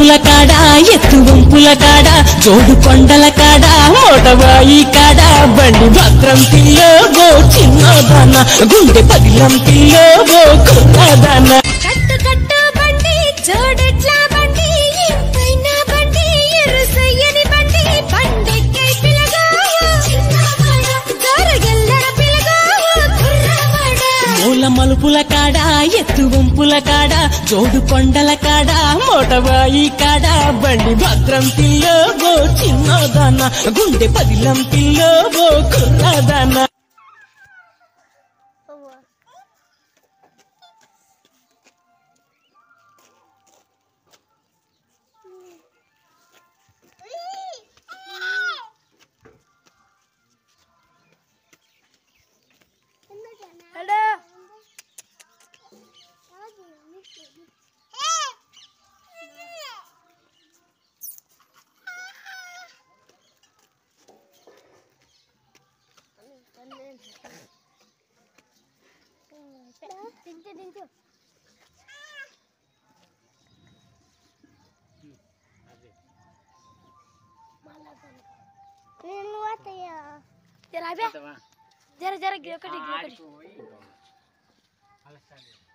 మలుపుల కాడ ఎత్తు వంపుల కాడ జోడు కొండల కాడ మోటవాయి కాడ బండి భద్రం పిల్లో గో చిన్నదాన గుండె పదిలం పిల్లో గో కుర్రదాన కట్టు కట్టు బండి జోడెట్ల బండి ఎంతైనా బండి ఎరుసయ్యని బండి బండెక్కై పిలగా జోరగెల్లర పిలగా కుర్రవాడ మూల మలుపుల కాడ ఎత్తు వంపుల కాడ జోడు కొండల కాడ మోటవాయి కాడ బండి భద్రం పిల్లో గో చిన్నదాన గుండె పదిలం పిల్లో గో కుర్రదాన హలో తింటూ తింటూ నేను అత్తయ్య జర అభ్యా జర జర ఒకటి ఒకటి